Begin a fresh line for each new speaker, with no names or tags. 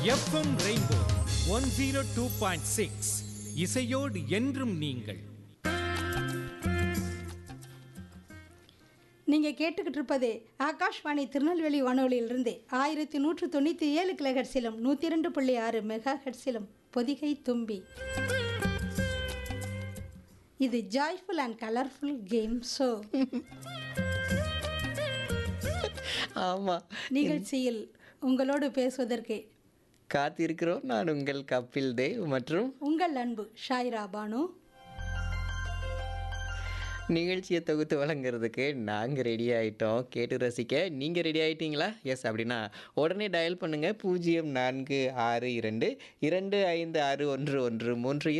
FM rainbow one zero two point six இசையோடு என்றும் நீங்கள்
நீங்கள் கேட்டுக்கிட்டு இருப்பது ஆகாஷ்வாணி திருநெல்வேலி வானொலியிலிருந்து ஆயிரத்தி நூற்று தொண்ணூற்றி ஏழு கிலோஹெட்ஸிலும் நூற்றி ரெண்டு புள்ளி ஆறு மெகா ஹெட்ஸிலும் பொதிகை தும்பி இது joyful and colourful game show
ஆமாம்
நிகழ்ச்சியில் உங்களோடு பேசுவதற்கு
காத்திருக்கிறோம் நான் உங்கள் கபில் தேவ் மற்றும்
உங்கள் அன்பு ஷாயிரா பானு
நிகழ்ச்சியை தொகுத்து வழங்குறதுக்கு நாங்கள் ரெடி ஆகிட்டோம் கேட்டு ரசிக்க நீங்கள் ரெடி ஆகிட்டீங்களா எஸ் அப்படின்னா உடனே டயல் பண்ணுங்கள் பூஜ்ஜியம் நான்கு ஆறு இரண்டு இரண்டு ஐந்து ஆறு ஒன்று ஒன்று மூன்று